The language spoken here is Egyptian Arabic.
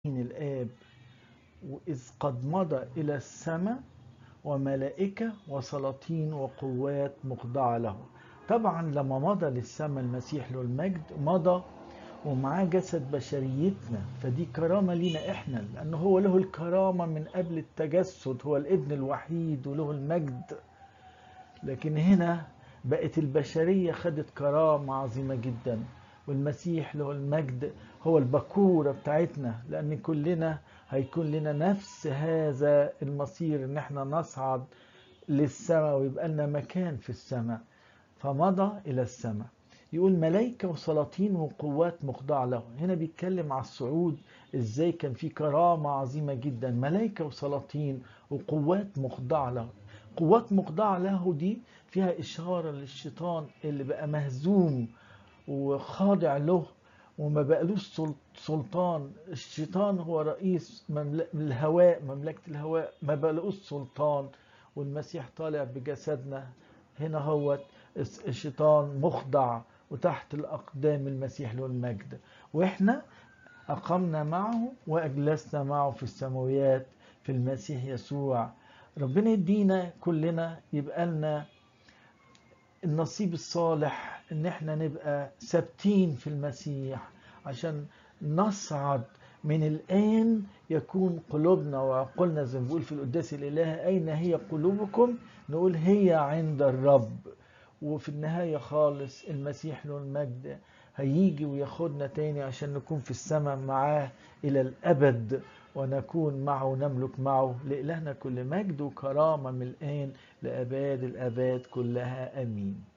الآب إذ قد مضى إلى السماء وملائكة وسلاطين وقوات مخضعة له طبعا لما مضى للسماء المسيح له المجد مضى ومعاه جسد بشريتنا فدي كرامة لينا احنا لأنه هو له الكرامة من قبل التجسد هو الابن الوحيد وله المجد لكن هنا بقت البشرية خدت كرامة عظيمة جدا والمسيح له المجد هو البكورة بتاعتنا لأن كلنا هيكون لنا نفس هذا المصير ان احنا نصعد للسماء ويبقى لنا مكان في السماء فمضى إلى السماء يقول ملائكة وسلاطين وقوات مخضعة له هنا بيتكلم على الصعود ازاي كان في كرامة عظيمة جدا ملائكة وسلاطين وقوات مخضعة له قوات مخضعة له دي فيها إشارة للشيطان اللي بقى مهزوم وخاضع له وما بقالوش سلطان الشيطان هو رئيس الهواء مملكة الهواء ما بقالوش سلطان والمسيح طالع بجسدنا هنا هو الشيطان مخضع وتحت الأقدام المسيح له المجد وإحنا أقمنا معه وأجلسنا معه في السماويات في المسيح يسوع ربنا يدينا كلنا يبقى لنا النصيب الصالح ان احنا نبقى ثابتين في المسيح عشان نصعد من الآن يكون قلوبنا وعقولنا زي ما بيقول في القداس الإلهي أين هي قلوبكم نقول هي عند الرب وفي النهاية خالص المسيح له المجد هيجي وياخدنا تاني عشان نكون في السماء معاه إلى الأبد ونكون معه ونملك معه لإلهنا كل مجد وكرامة من الآن لأباد الآباد كلها أمين